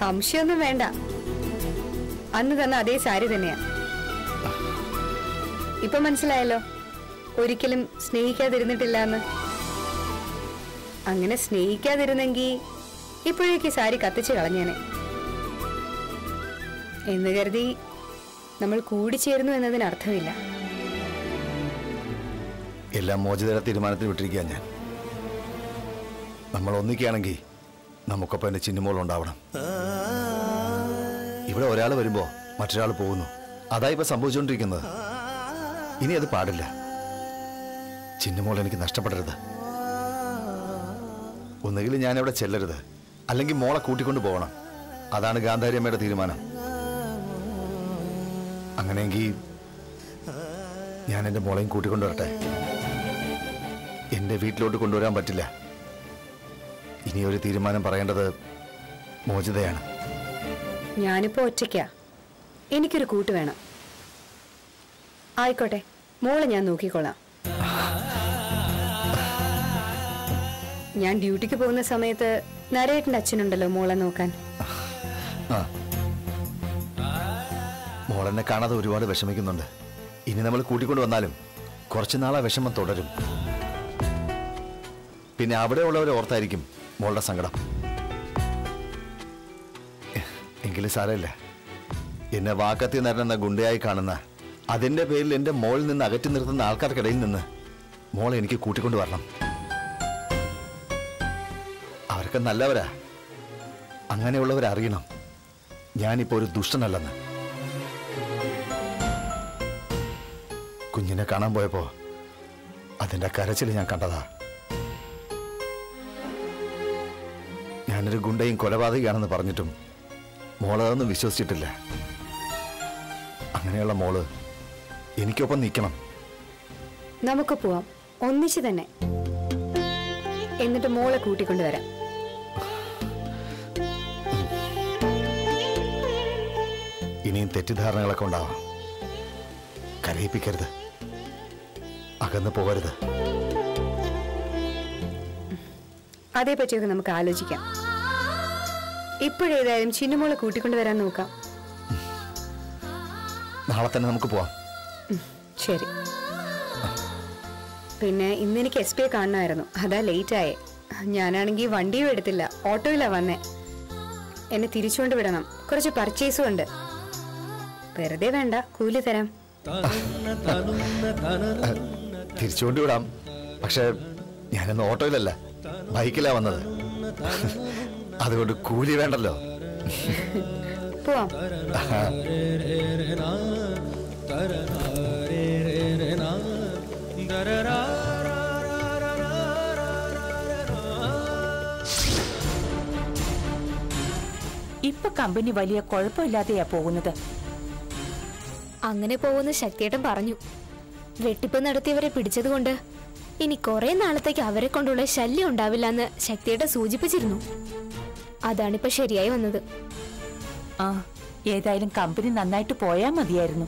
സംശയമൊന്നും വേണ്ട അന്ന് തന്ന അതേ സാരി തന്നെയാ ഇപ്പൊ മനസ്സിലായല്ലോ ഒരിക്കലും സ്നേഹിക്കാതിരുന്നിട്ടില്ല എന്ന് അങ്ങനെ സ്നേഹിക്കാതിരുന്നെങ്കി ഇപ്പോഴേക്ക് ഈ സാരി കത്തിച്ചു കളഞ്ഞേനെ എന്ന് കരുതി നമ്മൾ കൂടിച്ചേരുന്നു എന്നതിന് അർത്ഥമില്ല എല്ലാം മോചിതയുടെ തീരുമാനത്തിൽ വിട്ടിരിക്കുക ഞാൻ നമ്മൾ ഒന്നിക്കുകയാണെങ്കിൽ നമുക്കൊപ്പം എൻ്റെ ചിന്നുമോൾ ഉണ്ടാവണം ഇവിടെ ഒരാൾ വരുമ്പോൾ മറ്റൊരാൾ പോകുന്നു അതാ ഇപ്പൊ സംഭവിച്ചുകൊണ്ടിരിക്കുന്നത് ഇനി അത് പാടില്ല ചിന്നുമോൾ എനിക്ക് നഷ്ടപ്പെടരുത് ഒന്നുകിൽ ഞാൻ ഇവിടെ ചെല്ലരുത് അല്ലെങ്കിൽ മോളെ കൂട്ടിക്കൊണ്ട് പോകണം അതാണ് ഗാന്ധാരി അമ്മയുടെ തീരുമാനം അങ്ങനെയെങ്കിൽ ഞാൻ എൻ്റെ മോളെയും കൂട്ടിക്കൊണ്ടുവരട്ടെ എൻ്റെ വീട്ടിലോട്ട് കൊണ്ടുവരാൻ പറ്റില്ല ഇനി ഒരു തീരുമാനം പറയേണ്ടത് മോചിതയാണ് ഞാനിപ്പോ ഒറ്റയ്ക്കാ എനിക്കൊരു കൂട്ട് വേണം ആയിക്കോട്ടെ മോളെ ഞാൻ നോക്കിക്കൊള്ളാം ഞാൻ ഡ്യൂട്ടിക്ക് പോകുന്ന സമയത്ത് നരേട്ടൻ്റെ അച്ഛനുണ്ടല്ലോ മോളെ നോക്കാൻ ആ മോളെന്നെ കാണാതെ ഒരുപാട് വിഷമിക്കുന്നുണ്ട് ഇനി നമ്മൾ കൂട്ടിക്കൊണ്ട് വന്നാലും കുറച്ച് നാളാ വിഷമം തുടരും പിന്നെ അവിടെ ഉള്ളവരെ ഓർത്തായിരിക്കും മോളുടെ സങ്കടം എങ്കിലും സാരമില്ല എന്നെ വാക്കത്തി നിരന്ന ഗുണ്ടയായി കാണുന്ന അതിന്റെ പേരിൽ എന്റെ മോളിൽ നിന്ന് അകറ്റി നിർത്തുന്ന ആൾക്കാർക്കിടയിൽ നിന്ന് മോളെ എനിക്ക് കൂട്ടിക്കൊണ്ട് വരണം അവർക്ക് നല്ലവരാ അങ്ങനെയുള്ളവരറിയണം ഞാനിപ്പോ ഒരു ദുഷ്ടനല്ലെന്ന് കുഞ്ഞിനെ കാണാൻ പോയപ്പോ അതിന്റെ കരച്ചിൽ ഞാൻ കണ്ടതാ ഞാനൊരു ഗുണ്ടയും കൊലപാതകയാണെന്ന് പറഞ്ഞിട്ടും മോളതൊന്നും വിശ്വസിച്ചിട്ടില്ല അങ്ങനെയുള്ള മോള് എനിക്കൊപ്പം നിൽക്കണം നമുക്ക് പോവാം ഒന്നിച്ച് തന്നെ എന്നിട്ട് മോളെ കൂട്ടിക്കൊണ്ടുവരാം ഇനിയും തെറ്റിദ്ധാരണകളൊക്കെ ഉണ്ടാവാം കരയിപ്പിക്കരുത് അകന്ന് പോകരുത് അതേപറ്റിയൊക്കെ നമുക്ക് ആലോചിക്കാം ഇപ്പോഴേതായാലും ചിന്നുമോളെ കൂട്ടിക്കൊണ്ടുവരാൻ നോക്കാം നാളെ തന്നെ നമുക്ക് പോവാം ഉം, ശരി പിന്നെ ഇന്ന് എനിക്ക് എസ് പിയെ കാണണമായിരുന്നു അതാ ലേറ്റ് ആയേ ഞാനാണെങ്കിൽ വണ്ടിയും എടുത്തില്ല ഓട്ടോയിലാ വന്നേ എന്നെ തിരിച്ചുകൊണ്ട് വിടണം കുറച്ച് പർച്ചേസും ഉണ്ട് വെറുതെ വേണ്ട കൂലി തരാം തിരിച്ചുകൊണ്ട് വിടാം പക്ഷെ ഞാനിന്ന് ഓട്ടോയിലല്ല ബൈക്കിലാ വന്നത് അതുകൊണ്ട് കൂലി വേണ്ടല്ലോ പോവാം ഇപ്പൊ കമ്പനി വലിയ കുഴപ്പമില്ലാതെയാ പോകുന്നത് അങ്ങനെ പോകുന്ന ശക്തിയേട്ടൻ പറഞ്ഞു വെട്ടിപ്പ് നടത്തിയവരെ പിടിച്ചതുകൊണ്ട് ഇനി കുറെ നാളത്തേക്ക് അവരെ കൊണ്ടുള്ള ശല്യം ഉണ്ടാവില്ല എന്ന് ശക്തിയേട്ടൻ സൂചിപ്പിച്ചിരുന്നു അതാണിപ്പോ ശരിയായി വന്നത് ആ ഏതായാലും കമ്പനി നന്നായിട്ട് പോയാ മതിയായിരുന്നു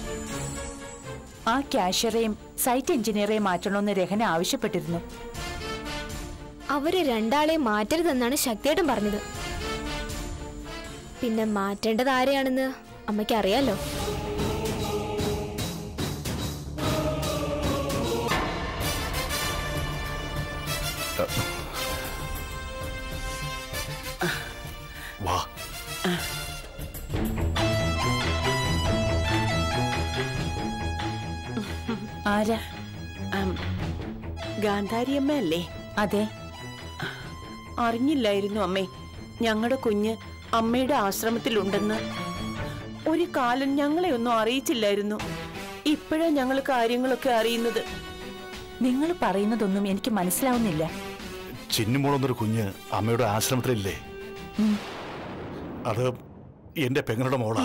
ആ ക്യാഷ്യറേയും സൈറ്റ് എഞ്ചിനീയറേയും മാറ്റണമെന്ന് രഹന ആവശ്യപ്പെട്ടിരുന്നു അവരെ രണ്ടാളെ മാറ്റരുതെന്നാണ് ശക്തിയേട്ടൻ പറഞ്ഞത് പിന്നെ മാറ്റേണ്ടത് ആരെയാണെന്ന് അമ്മയ്ക്ക് അറിയാലോ വാ ആരാ ആം, ഗാന്ധാരിയമ്മ അല്ലേ അതെ അറിഞ്ഞില്ലായിരുന്നു അമ്മേ ഞങ്ങളുടെ കുഞ്ഞ് അമ്മയുടെ ആശ്രമത്തിലുണ്ടെന്ന് ഒരു കാലം ഞങ്ങളെ ഒന്നും അറിയിച്ചില്ലായിരുന്നു ഇപ്പോഴാ ഞങ്ങൾ കാര്യങ്ങളൊക്കെ അറിയുന്നത് നിങ്ങൾ പറയുന്നതൊന്നും എനിക്ക് മനസ്സിലാവുന്നില്ല ചിന്നുമോളെന്നൊരു കുഞ്ഞ് അമ്മയുടെ ആശ്രമത്തിലില്ലേ അത് എന്റെ പെങ്ങളുടെ മോളാ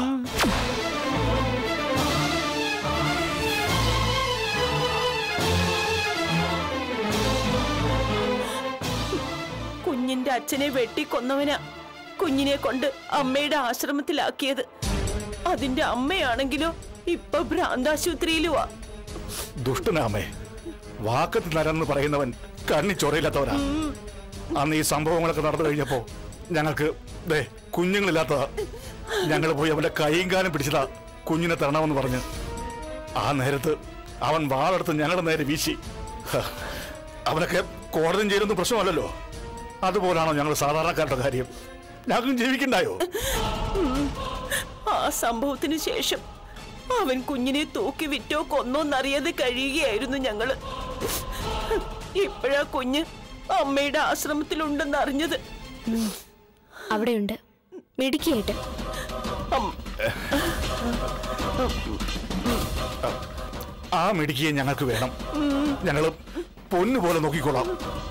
കുഞ്ഞിന്റെ അച്ഛനെ വെട്ടിക്കൊന്നവനാ കുഞ്ഞിനെ കൊണ്ട് അമ്മയുടെ ആശ്രമത്തിലാക്കിയത് അതിന്റെ അമ്മയാണെങ്കിലോ ഇപ്പൊ ഭ്രാന്താശുപത്രിയിലുവാ ദുഷ്ടനാമേ വാക്കത്ത് നരെന്ന് പറയുന്നവൻ കണ്ണി ചൊറയില്ലാത്തവനാ അന്ന് ഈ സംഭവങ്ങളൊക്കെ നടന്നു കഴിഞ്ഞപ്പോ ഞങ്ങൾക്ക് ദേ കുഞ്ഞുങ്ങളില്ലാത്തതാ ഞങ്ങൾ പോയി അവന്റെ കൈയും കാലും പിടിച്ചതാ കുഞ്ഞിനെ തരണമെന്ന് പറഞ്ഞ് ആ നേരത്ത് അവൻ വാളെടുത്ത് ഞങ്ങളുടെ നേരെ വീശി ഹ, അവനൊക്കെ കോടതിയും ചെയ്തൊന്നും പ്രശ്നമല്ലല്ലോ അതുപോലാണോ ഞങ്ങൾ സാധാരണക്കാരുടെ കാര്യം ഞങ്ങൾക്കും ജീവിക്കണ്ടായോ ആ സംഭവത്തിന് ശേഷം അവൻ കുഞ്ഞിനെ തൂക്കി വിറ്റോ കൊന്നോന്നറിയാതെ കഴിയുകയായിരുന്നു ഞങ്ങള് ഇപ്പോഴാ കുഞ്ഞ് അമ്മയുടെ ആശ്രമത്തിലുണ്ടെന്ന് അറിഞ്ഞത് അവിടെയുണ്ട് മിടുക്കിയായിട്ട് അം- ആ മെഡിക്കിയെ ഞങ്ങൾക്ക് വേണം ഞങ്ങൾ പൊന്നുപോലെ നോക്കിക്കോളാം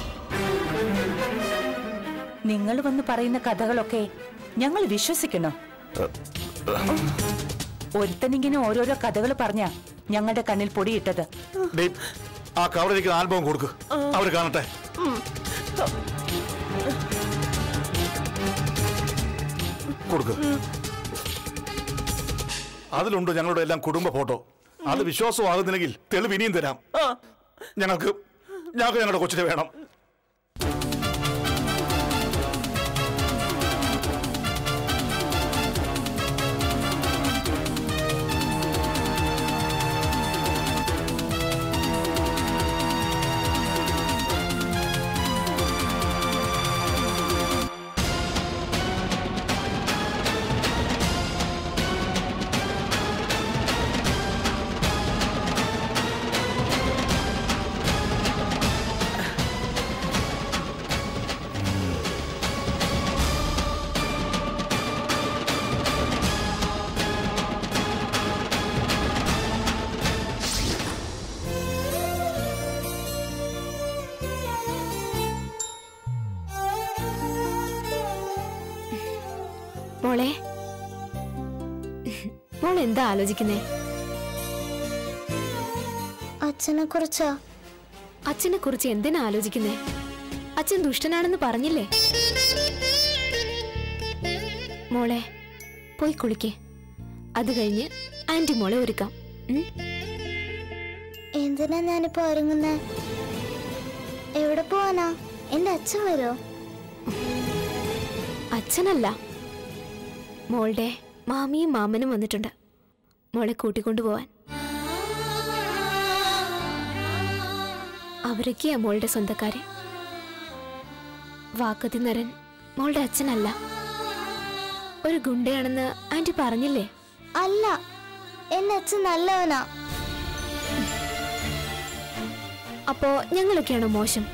നിങ്ങൾ വന്ന് പറയുന്ന കഥകളൊക്കെ ഞങ്ങൾ വിശ്വസിക്കണോ ഒരുത്തനിങ്ങനെ ഓരോരോ കഥകൾ പറഞ്ഞ ഞങ്ങളുടെ കണ്ണിൽ പൊടിയിട്ടത് ഡേ ആ കവറിലേക്ക് ആൽബം കൊടുക്ക് അവർ കാണട്ടെ കൊടുക്ക് അതിലുണ്ട് ഞങ്ങളുടെ എല്ലാം കുടുംബ ഫോട്ടോ അത് വിശ്വാസമാകുന്നില്ലെങ്കിൽ തെളിവ് ഇനിയും തരാം ആ ഞങ്ങൾക്ക് ഞങ്ങൾക്ക് ഞങ്ങളുടെ കൊച്ചിനെ വേണം മോളെ മോൾ എന്താ ആലോചിക്കുന്നേ അച്ഛനെ കുറിച്ചാ അച്ഛനെ കുറിച്ച് എന്തിനാ ആലോചിക്കുന്നേ അച്ഛൻ ദുഷ്ടനാണെന്ന് പറഞ്ഞില്ലേ മോളെ പോയി കുളിക്കേ അത് കഴിഞ്ഞ് ആന്റി മോളെ ഒരുക്കാം ഉം? എന്തിനാ ഞാനിപ്പോ ഒരുങ്ങുന്നേ എവിടെ പോവാനാ എന്റെ അച്ഛൻ വരുമോ അച്ഛനല്ല മോളുടെ മാമിയും മാമനും വന്നിട്ടുണ്ട് മോളെ കൂട്ടിക്കൊണ്ടുപോവാൻ അവരൊക്കെയാ മോളുടെ സ്വന്തക്കാര് വാക്കത്തി നരൻ മോളുടെ അച്ഛനല്ല ഒരു ഗുണ്ടയാണെന്ന് ആന്റി പറഞ്ഞില്ലേ അല്ല എന്റെ അച്ഛൻ നല്ലവനാ അപ്പോ ഞങ്ങളൊക്കെയാണോ മോശം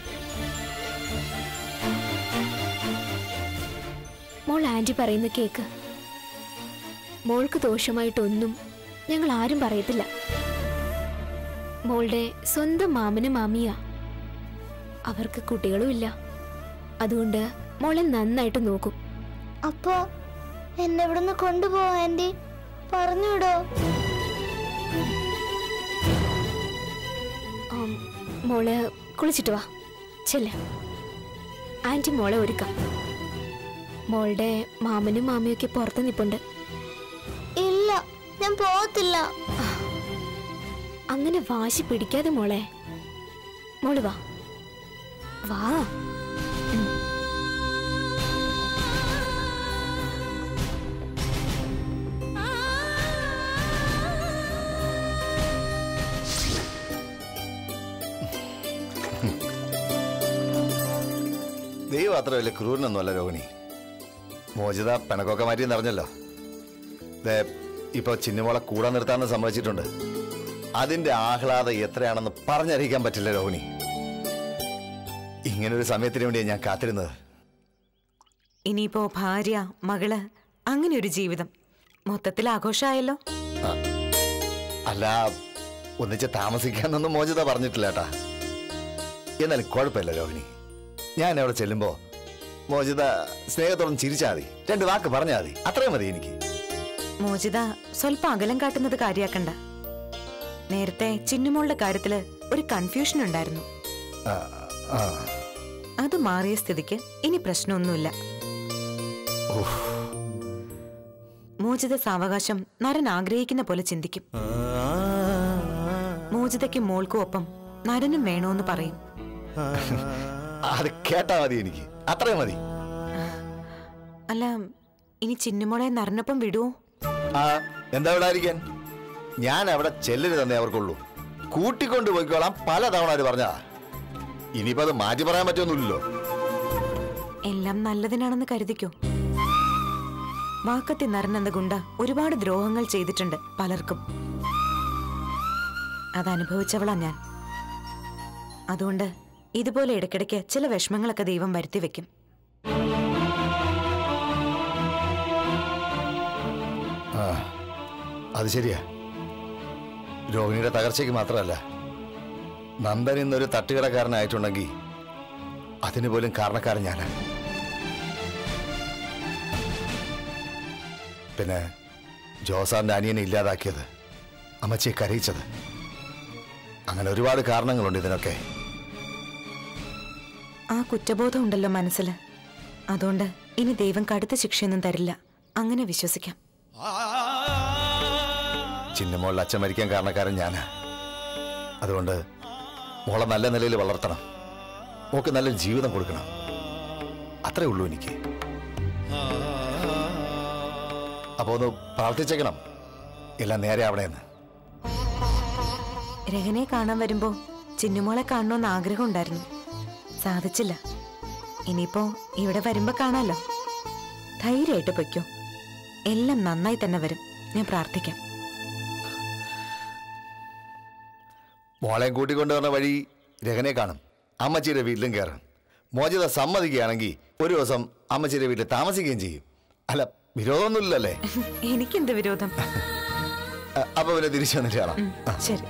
മോൾ ആന്റി പറയുന്ന കേക്ക് മോൾക്ക് ദോഷമായിട്ടൊന്നും ഞങ്ങൾ ആരും പറയത്തില്ല മോളുടെ സ്വന്തം മാമനും മാമിയാ അവർക്ക് കുട്ടികളും ഇല്ല അതുകൊണ്ട് മോളെ നന്നായിട്ട് നോക്കും അപ്പോ എന്നെ ഇവിടുന്ന് കൊണ്ടുപോവാ ആന്റി പറഞ്ഞുവിടോ ആം, മോള് കുളിച്ചിട്ട് വാ ചെല്ല ആന്റി മോളെ ഒരുക്കാം മോളുടെ മാമനും മാമിയൊക്കെ പുറത്ത് നിപ്പുണ്ട് ഇല്ല ഞാൻ പോകത്തില്ല അങ്ങനെ വാശി പിടിക്കാതെ മോളെ മോള് വാ വാ ഉം. ദൈവം അത്ര വലിയ ക്രൂരനൊന്നുമല്ല രോഹിണി മോചിത പിണക്കൊക്കെ മാറ്റി എന്നറിഞ്ഞല്ലോ ദേ ഇപ്പൊ ചിന്നുമോളെ കൂടെ നിർത്താന്ന് സമ്മതിച്ചിട്ടുണ്ട് അതിന്റെ ആഹ്ലാദം എത്രയാണെന്ന് പറഞ്ഞറിയിക്കാൻ പറ്റില്ല രോഹിണി ഇങ്ങനൊരു സമയത്തിന് വേണ്ടിയാണ് ഞാൻ കാത്തിരുന്നത് ഇനിയിപ്പോ ഭാര്യ മകള് അങ്ങനെ ഒരു ജീവിതം മൊത്തത്തിൽ ആഘോഷമായല്ലോ അല്ല ഒന്നിച്ച് താമസിക്കാന്നൊന്നും മോചിത പറഞ്ഞിട്ടില്ല ഏട്ടാ എന്നാലും കുഴപ്പമില്ല രോഹിണി ഞാൻ അവിടെ ചെല്ലുമ്പോ മോചിത സ്നേഹത്തോളം ചിരിച്ചാൽ മതി രണ്ട് വാക്ക് പറഞ്ഞാൽ മതി അത്രയും മതി എനിക്ക് മോചിത സ്വല്പം അകലം കാട്ടുന്നത് കാര്യാക്കണ്ട നേരത്തെ ചിന്നുമോളുടെ കാര്യത്തില് ഒരു കൺഫ്യൂഷൻ ഉണ്ടായിരുന്നു ആ, ആ. അത് മാറിയ സ്ഥിതിക്ക് ഇനി പ്രശ്നമൊന്നുമില്ല മോചിത സാവകാശം നരൻ ആഗ്രഹിക്കുന്ന പോലെ ചിന്തിക്കും മോചിതയ്ക്കും മോൾക്കും ഒപ്പം നരനും വേണോന്ന് പറയും അത് കേട്ടാ മതി എനിക്ക് അത്രയും മതി അല്ല ഇനി ചിന്നുമോളെ നറിനൊപ്പം വിടുവോ ആ എന്താ ഇവിടെ ആയിരിക്കാൻ ഞാൻ അവിടെ ചെല്ലരുതെന്നേ അവർക്കുള്ളൂ കൂട്ടിക്കൊണ്ട് പോയിക്കോളാം പല തവണ അവര് പറഞ്ഞാ ഇനിയിപ്പോ അത് മാറ്റി പറയാൻ പറ്റൊന്നുമില്ലല്ലോ എല്ലാം നല്ലതിനാണെന്ന് കരുതിക്കോ വാക്കത്തി നറിനെന്ന ഗുണ്ട ഒരുപാട് ദ്രോഹങ്ങൾ ചെയ്തിട്ടുണ്ട് പലർക്കും അതനുഭവിച്ചവളാ ഞാൻ അതുകൊണ്ട് ഇതുപോലെ ഇടയ്ക്കിടയ്ക്ക് ചില വിഷമങ്ങളൊക്കെ ദൈവം വരുത്തി വെക്കും ആ അത് ശരിയാ രോഹിണിയുടെ തകർച്ചയ്ക്ക് മാത്രമല്ല നന്ദൻ ഇന്നൊരു തട്ടുകടക്കാരനായിട്ടുണ്ടെങ്കിൽ അതിന് പോലും കാരണക്കാരൻ ഞാനാ പിന്നെ ജോസാറിന്റെ അനിയനെ ഇല്ലാതാക്കിയത് അമ്മച്ചിയെ കരയിച്ചത് അങ്ങനെ ഒരുപാട് കാരണങ്ങളുണ്ട് ഇതിനൊക്കെ ആ കുറ്റബോധം ഉണ്ടല്ലോ മനസ്സിൽ അതുകൊണ്ട് ഇനി ദൈവം കടുത്ത ശിക്ഷയൊന്നും തരില്ല അങ്ങനെ വിശ്വസിക്കാം ചിന്നമോളിൽ അച്ഛൻ മരിക്കാൻ കാരണക്കാരൻ ഞാനാ അതുകൊണ്ട് മോളെ നല്ല നിലയിൽ വളർത്തണം മോക്ക് നല്ല ജീവിതം കൊടുക്കണം അത്രേ ഉള്ളൂ എനിക്ക് അപ്പോ ഒന്ന് പ്രാർത്ഥിച്ചേക്കണം എല്ലാം നേരെ ആവണേന്ന് രഹനെ കാണാൻ വരുമ്പോ ചിന്നുമോളെ കാണണമെന്ന് ആഗ്രഹം ഉണ്ടായിരുന്നു സാധിച്ചില്ല ഇനിയിപ്പോ ഇവിടെ വരുമ്പോ കാണാലോ ധൈര്യമായിട്ട് പൊയ്ക്കോ എല്ലാം നന്നായി തന്നെ വരും ഞാൻ പ്രാർത്ഥിക്കാം മോളെയും കൂട്ടിക്കൊണ്ടുവരുന്ന വഴി രഹനെ കാണും അമ്മച്ചിയുടെ വീട്ടിലും കയറും മോചിത സമ്മതിക്കുകയാണെങ്കിൽ ഒരു ദിവസം അമ്മച്ചിയുടെ വീട്ടിൽ താമസിക്കുകയും ചെയ്യും അല്ല വിരോധമൊന്നുമില്ലല്ലേ എനിക്കെന്ത് വിരോധം അ- അപ്പൊ പിന്നെ തിരിച്ചു വന്നിട്ട് കാണാം ഉം, ശരി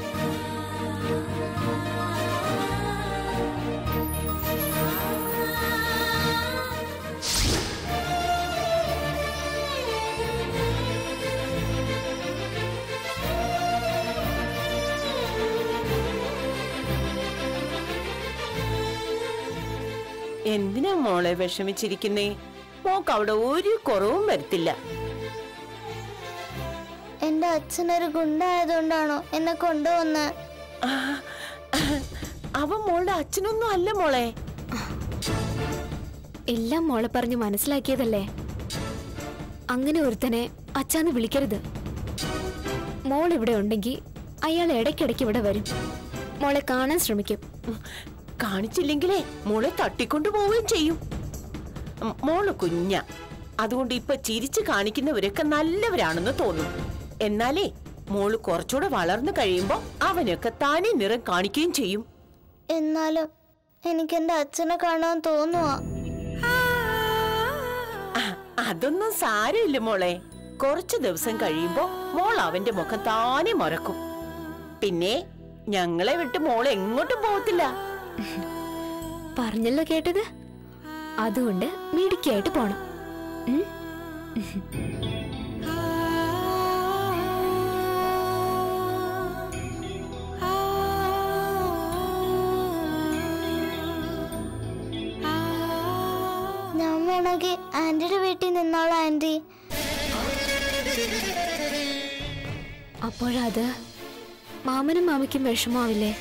എന്തിനാ മോളെ വിഷമിച്ചിരിക്കുന്നേ മോക്ക് അവിടെ ഒരു കുറവും വരത്തില്ല എന്റെ അച്ഛനൊരു ഗുണ്ടായതുകൊണ്ടാണോ എന്നെ കൊണ്ടുവന്ന് ആ, അവൻ മോളുടെ അച്ഛനൊന്നും അല്ല മോളെ എല്ലാം മോളെ പറഞ്ഞ് മനസ്സിലാക്കിയതല്ലേ അങ്ങനെ ഒരുത്തനെ അച്ഛാന്ന് വിളിക്കരുത് മോൾ ഇവിടെ ഉണ്ടെങ്കിൽ അയാൾ ഇടയ്ക്കിടയ്ക്ക് ഇവിടെ വരും മോളെ കാണാൻ ശ്രമിക്കും കാണിച്ചില്ലെങ്കിലേ മോളെ തട്ടിക്കൊണ്ടു പോവുകയും ചെയ്യും ഉം, മോള് കുഞ്ഞ അതുകൊണ്ട് ഇപ്പൊ ചിരിച്ചു കാണിക്കുന്നവരൊക്കെ നല്ലവരാണെന്ന് തോന്നും എന്നാലേ മോള് കുറച്ചുകൂടെ വളർന്നു കഴിയുമ്പോ അവനൊക്കെ താനെ നിറം കാണിക്കുകയും ചെയ്യും എന്നാലും എനിക്ക് എന്റെ അച്ഛനെ കാണാൻ തോന്നുവാ ആ, അതൊന്നും സാരമില്ല മോളെ കുറച്ചു ദിവസം കഴിയുമ്പോ മോൾ അവന്റെ മുഖം താനെ മറക്കും പിന്നെ ഞങ്ങളെ വിട്ട് മോൾ എങ്ങോട്ടും പോകത്തില്ല പറഞ്ഞല്ലോ കേട്ടത് അതുകൊണ്ട് മിടുക്കിയായിട്ട് പോണം ഉം? ഞാൻ വേണമെങ്കിൽ ആന്റിയുടെ വീട്ടിൽ നിന്നോളാം ആന്റി അപ്പോഴത് മാമനും മാമിക്കും വിഷമാവില്ലേ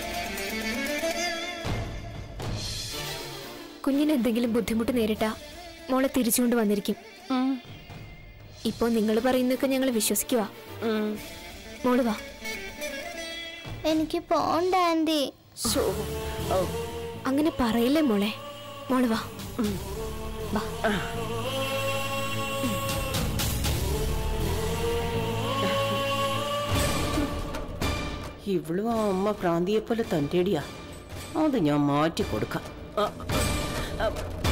കുഞ്ഞിന് എന്തെങ്കിലും ബുദ്ധിമുട്ട് നേരിട്ടാ മോളെ തിരിച്ചുകൊണ്ട് വന്നിരിക്കും ഉം, ഇപ്പോ നിങ്ങൾ പറയുന്നതൊക്കെ ഞങ്ങൾ വിശ്വസിക്കുക ഉം. മോള് വാ എനിക്ക് പോണ്ട ആന്റി ശോ, ഓ, അങ്ങനെ പറയില്ലേ മോളെ മോള് വാ വാ ഇവളും ആ അമ്മ പ്രാന്തിയെ പോലെ തന്റേടിയാ അത് ഞാൻ മാറ്റി കൊടുക്കാം ആ, ആ,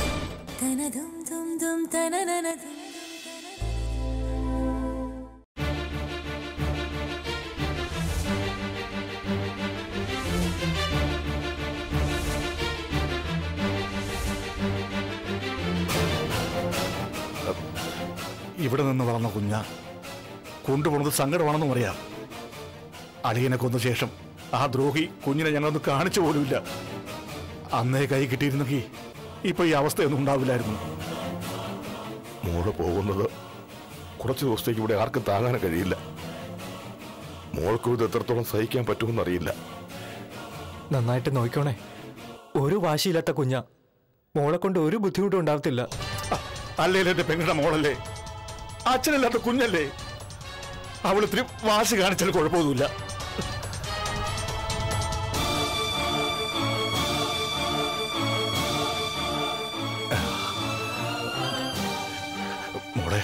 ഇവിടെ നിന്ന് വളർന്ന കുഞ്ഞ കൊണ്ടുപോകുന്നത് സങ്കടമാണെന്നും അറിയാം അളിയനെ കൊന്ന ശേഷം ആ ദ്രോഹി കുഞ്ഞിനെ ഞങ്ങളൊന്ന് കാണിച്ചു പോലുമില്ല അന്നേ കൈ കിട്ടിയിരുന്നെങ്കിൽ ഇപ്പൊ ഈ അവസ്ഥയൊന്നും ഉണ്ടാവില്ലായിരുന്നു മോള് പോകുന്നത് കുറച്ച് ദിവസത്തേക്ക് ഇവിടെ ആർക്കും താങ്ങാൻ കഴിയില്ല മോൾക്കും ഇത് എത്രത്തോളം സഹിക്കാൻ പറ്റുമെന്നറിയില്ല നന്നായിട്ട് നോക്കണേ ഒരു വാശിയില്ലാത്ത കുഞ്ഞ മോളെ കൊണ്ട് ഒരു ബുദ്ധിമുട്ടും ഉണ്ടാവത്തില്ല അ- അല്ലെങ്കിൽ എന്റെ പെങ്ങളുടെ മോളല്ലേ അച്ഛനില്ലാത്ത കുഞ്ഞല്ലേ അവൾ ഇത്തിരി വാശി കാണിച്ചാൽ കുഴപ്പമൊന്നുമില്ല മോളെ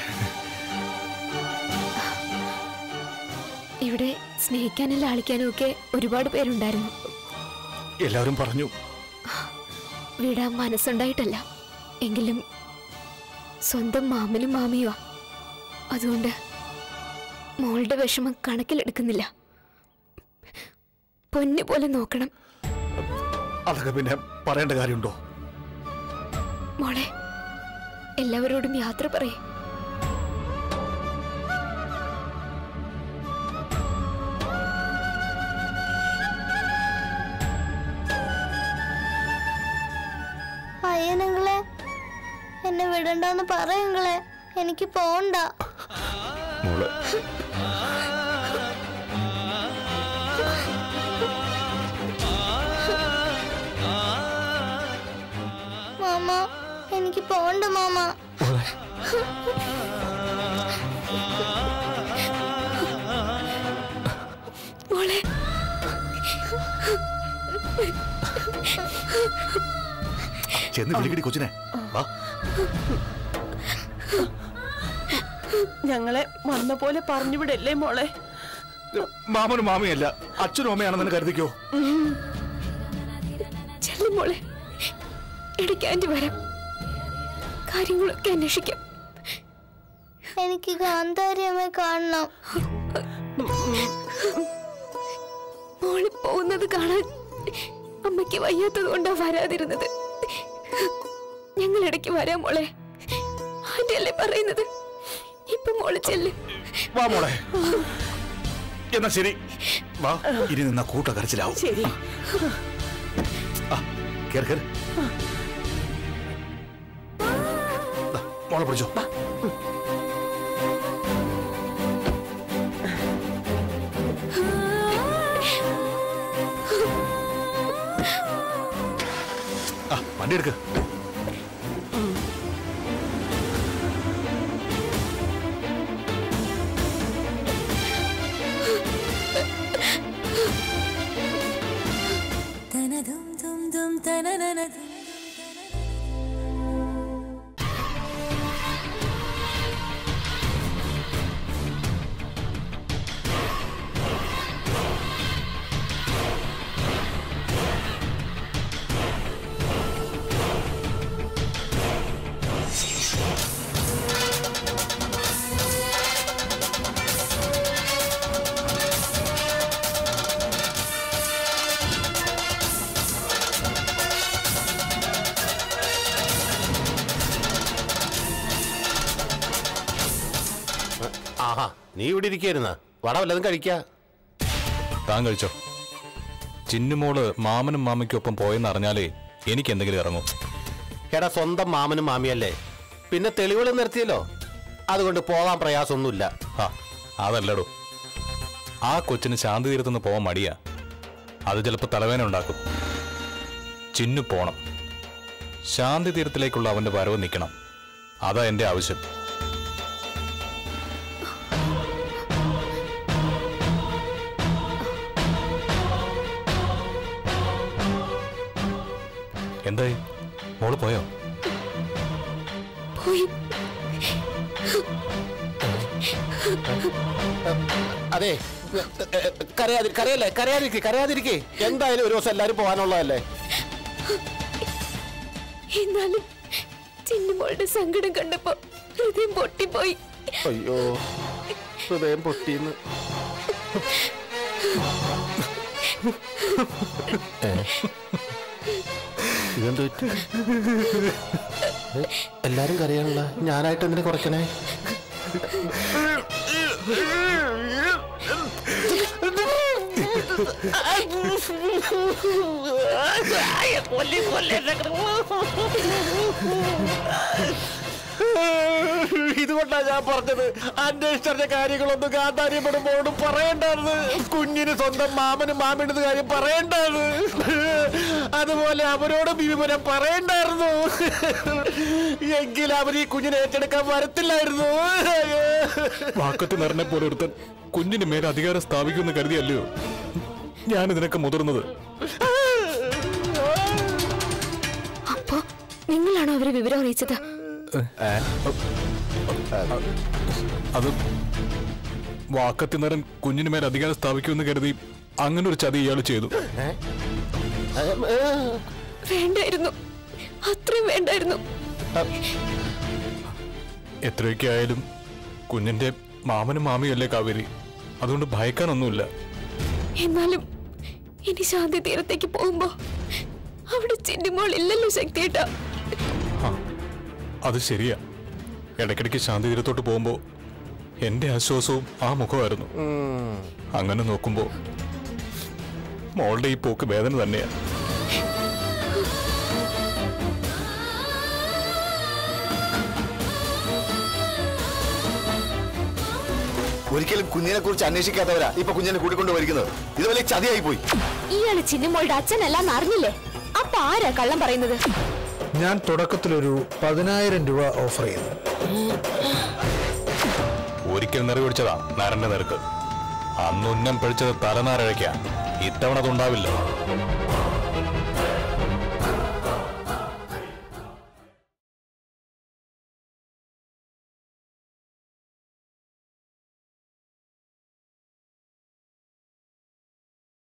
ഇവിടെ സ്നേഹിക്കാനും ലാളിക്കാനും ഒക്കെ ഒരുപാട് പേരുണ്ടായിരുന്നു എല്ലാവരും പറഞ്ഞു വിടാൻ മനസ്സുണ്ടായിട്ടല്ല എങ്കിലും സ്വന്തം മാമനും മാമിയുവാ അതുകൊണ്ട് മോളുടെ വിഷമം കണക്കിലെടുക്കുന്നില്ല പൊന്നു പോലെ നോക്കണം അതൊക്കെ പിന്നെ പറയേണ്ട കാര്യമുണ്ടോ മോളെ എല്ലാവരോടും യാത്ര പറയേ അയ്യനങ്ങളെ എന്നെ വിടണ്ടെന്ന് പറയുങ്ങളെ എനിക്ക് പോണ്ട മോളെ മാമ എനിക്ക് പോണ്ട മാമ മോളെ ചെന്ന് വിളിക്കടി കൊച്ചിനെ വാ ഞങ്ങളെ വന്ന പോലെ പറഞ്ഞു വിടല്ലേ മോളെ മാമനും മാമിയല്ല അച്ഛനും അമ്മയാണെന്ന് കരുതിക്കോ ചെല്ലും മോളെ ഇടയ്ക്ക് ആന്റി വരാം കാര്യങ്ങളൊക്കെ അന്വേഷിക്കാം എനിക്ക് കാന്താരിയമ്മയെ കാണണം മോള് പോകുന്നത് കാണാൻ അമ്മയ്ക്ക് വയ്യാത്തത് കൊണ്ടാ വരാതിരുന്നത് ഞങ്ങൾ ഇടയ്ക്ക് വരാം മോളെ ആന്റി അല്ലേ പറയുന്നത് ഇപ്പൊ മോള് ചെല്ല് വാ മോളെ എന്നാ ശരി വാ ഇനി നിന്ന കൂട്ട കരച്ചിലാവും ശരി ആ, കേറ് കേറ് ദാ, മോളെ പിടിച്ചോ ആ വണ്ടി എടുക്ക് ആഹാ നീ ഇവിടെ ഇരിക്കായിരുന്ന വട വല്ലതും കഴിക്കാ താൻ കഴിച്ചോ ചിന്നുമോള് മാമനും മാമയ്ക്കൊപ്പം പോയെന്ന് അറിഞ്ഞാലേ എനിക്ക് എന്തെങ്കിലും ഇറങ്ങും എടാ സ്വന്തം മാമനും മാമിയല്ലേ പിന്നെ തെളിവുകൾ നിർത്തിയല്ലോ അതുകൊണ്ട് പോകാൻ പ്രയാസമൊന്നുമില്ല ആ അതല്ലടോ ആ കൊച്ചിന് ശാന്തി തീരത്തുനിന്ന് പോവാൻ മടിയാ അത് ചിലപ്പോൾ തലവേന ഉണ്ടാക്കും ചിന്നു പോണം ശാന്തി തീരത്തിലേക്കുള്ള അവന്റെ വരവ് നിൽക്കണം അതാ എന്റെ ആവശ്യം എന്തായി മോള് പോയോ പോയി അതെ കരയാതി കരയല്ലേ കരയാതിരിക്കെ കരയാതിരിക്കെ എന്തായാലും ഒരു ദിവസം എല്ലാരും പോകാനുള്ളതല്ലേ എന്നാലും ചിന്നുമോളുടെ സങ്കടം കണ്ടപ്പോ ഹൃദയം പൊട്ടിപ്പോയി അയ്യോ ഹൃദയം പൊട്ടിന്ന് ഏ? ഇതെന്ത് പറ്റി? ഏ? എല്ലാരും കരയാനുള്ള ഞാനായിട്ട് എന്തിനെ കുറയ്ക്കണേ ഇതുകൊണ്ടാ ഞാൻ പറഞ്ഞത് അന്വേഷിച്ചറിഞ്ഞ കാര്യങ്ങളൊന്നും കാന്താരിപ്പെടുമ്പോഴും പറയണ്ടായിരുന്നു കുഞ്ഞിന് സ്വന്തം മാമനും മാമിയുടെ കാര്യം പറയണ്ടായിരുന്നു അതുപോലെ അവരോടും ഈ വിവരം പറയണ്ടായിരുന്നു എങ്കിൽ അവർ ഈ കുഞ്ഞിനെ ഏറ്റെടുക്കാൻ വരത്തില്ലായിരുന്നു വാക്കത്ത് നിറഞ്ഞ പോലെ ഒരുത്തൻ കുഞ്ഞിന് മേലെ അധികാരം സ്ഥാപിക്കുമെന്ന് കരുതിയല്ലയോ ഞാൻ ഇതിനൊക്കെ മുതിർന്നത് അപ്പോ നിങ്ങളാണോ അവരെ വിവരം അറിയിച്ചത് അത് വാക്കത്തി നിറൻ കുഞ്ഞിന് മേലെ അധികാരം സ്ഥാപിക്കുമെന്ന് കരുതി അങ്ങനെ ഒരു ചതി ഇയാൾ ചെയ്തു വേണ്ടായിരുന്നു അത്രയും വേണ്ടായിരുന്നു എത്രയൊക്കെ ആയാലും കുഞ്ഞിന്റെ മാമനും മാമിയും അല്ലേ കാവേരി അതുകൊണ്ട് ഭയക്കാനൊന്നുമില്ല എന്നാലും ഇനി ശാന്തി തീരത്തേക്ക് പോകുമ്പോ അവിടെ ചിന്നിമോൾ ഇല്ലല്ലോ ശക്തിയേട്ടാ അത് ശരിയാ ഇടയ്ക്കിടയ്ക്ക് ശാന്തി തീരത്തോട്ട് പോകുമ്പോ എന്റെ ആശ്വാസവും ആ മുഖമായിരുന്നു അങ്ങനെ നോക്കുമ്പോ മോളുടെ ഈ പോക്ക് വേദന തന്നെയാ ഒരിക്കലും കുഞ്ഞിനെ കുറിച്ച് അന്വേഷിക്കാത്തവരാ ഇപ്പൊ കുഞ്ഞിനെ കൂട്ടിക്കൊണ്ട് വരിക്കുന്നത് ഇത് വലിയ ചതിയായി പോയി ഇയാള് ചിന്നിമോളുടെ അച്ഛനല്ലാന്ന് അറിഞ്ഞില്ലേ അപ്പൊ ആരാ കള്ളം പറയുന്നത് ഞാൻ തുടക്കത്തിലൊരു പതിനായിരം രൂപ ഓഫർ ചെയ്തു ഒരിക്കൽ നിറ പിടിച്ചതാ നരന്റെ നിരക്ക് അന്ന് ഉന്നം പഴിച്ചത് തലനാരഴയ്ക്ക ഇത്തവണ അതുണ്ടാവില്ല